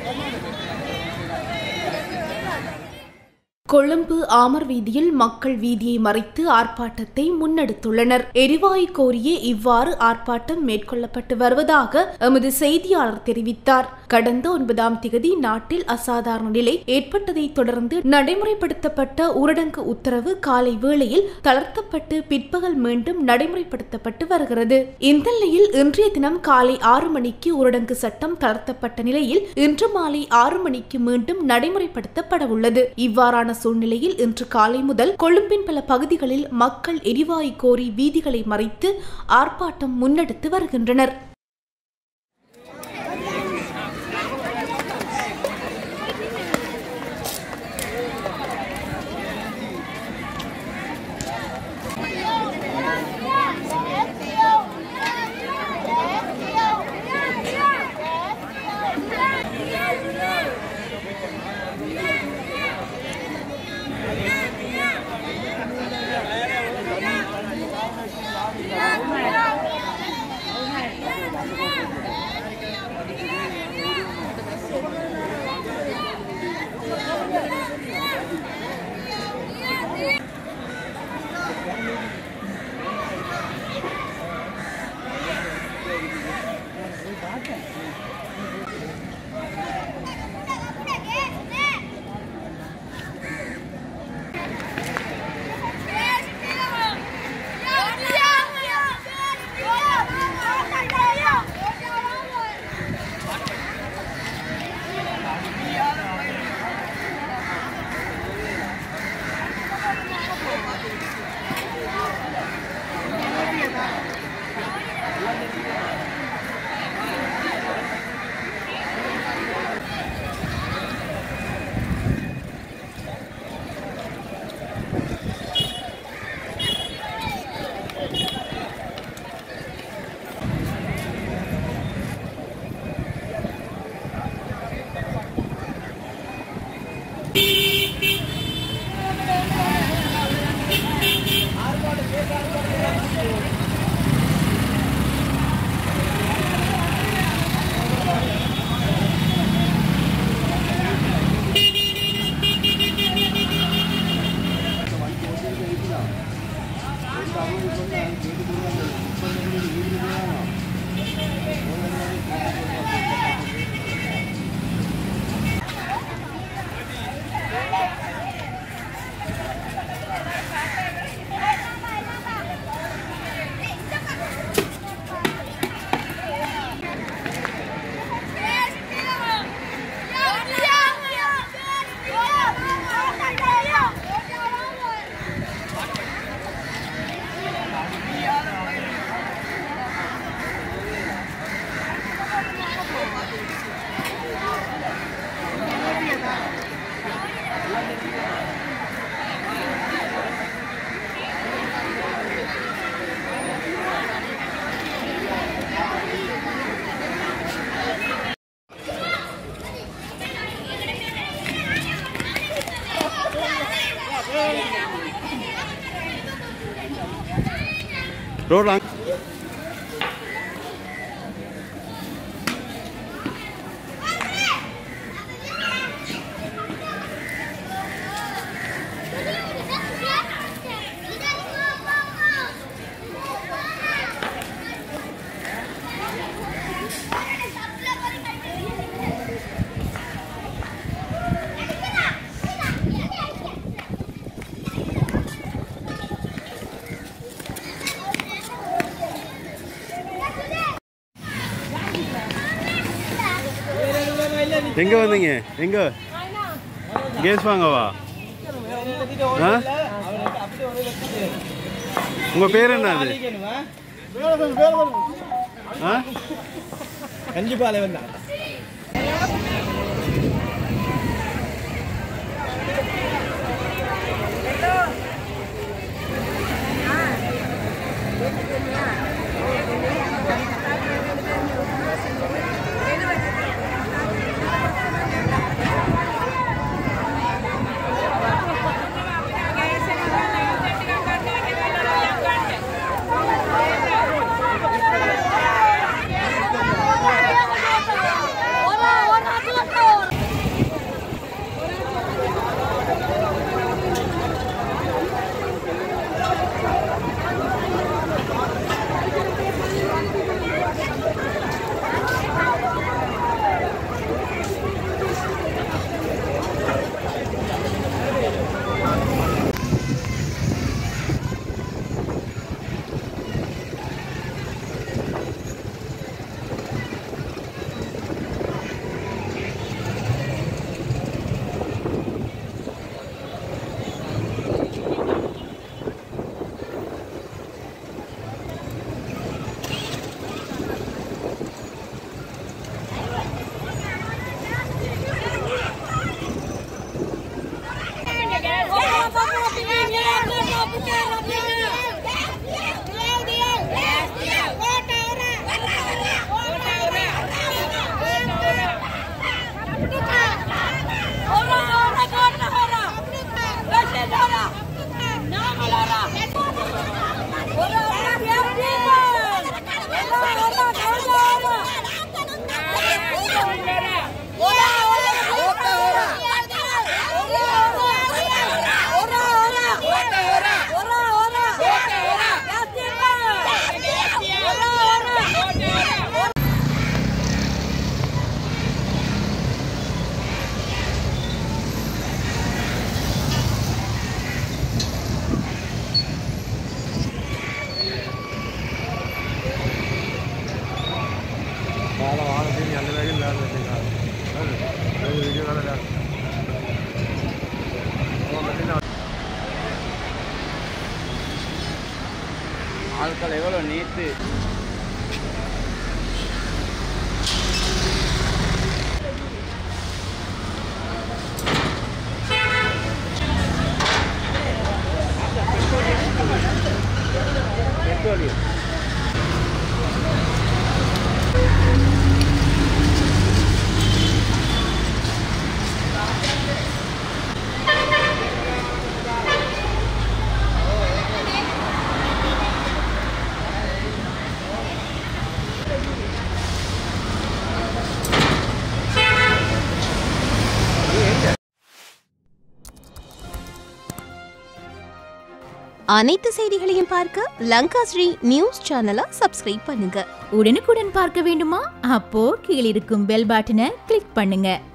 Colombo armour வீதியில் மக்கள் வீதியை மறைத்து ஆர்ப்பாட்டத்தை முன்னெடுத்துள்ளனர் எரிவாயு கோரியே இவ்வாறு ஆர்ப்பாட்டம் மேற்கொள்ளப்பட்டு வருவதாக எமது செய்தியாளர் தெரிவித்தார் கடந்த ஒன்பதாம் திகதி நாட்டில் அசாதாரண நிலை ஏற்பட்டதை தொடர்ந்து நடைமுறைப்படுத்தப்பட்ட ஊரடங்கு உத்தரவு காலை வேளையில் தளர்த்தப்பட்டு பிற்பகல் மீண்டும் நடைமுறைப்படுத்தப்பட்டு வருகிறது இந்த நிலையில் இன்றைய தினம் காலை ஆறு மணிக்கு ஊரடங்கு சட்டம் தளர்த்தப்பட்ட நிலையில் இன்று மாலை ஆறு மணிக்கு மீண்டும் நடைமுறைப்படுத்தப்பட உள்ளது இவ்வாறான சூழ்நிலையில் இன்று காலை முதல் கொழும்பின் பல பகுதிகளில் மக்கள் எரிவாயு கோரி வீதிகளை மறைத்து ஆர்ப்பாட்டம் முன்னெடுத்து வருகின்றனர் ரோட்ல எங்க வந்தீங்க எங்க கேஸ் வாங்கவா ஆ? உங்க பேர் என்ன அது ஆ? கஞ்சிபாளையம் தான் Orang orang tu நேற்று பெட்ரோலியம் அனைத்து செய்திகளையும் பார்க்க லங்கா ஸ்ரீ நியூஸ் சேனலை சப்ஸ்கிரைப் பண்ணுங்க உடனுக்குடன் பார்க்க வேண்டுமா அப்போ கீழிருக்கும் பெல் பட்டனை கிளிக் பண்ணுங்க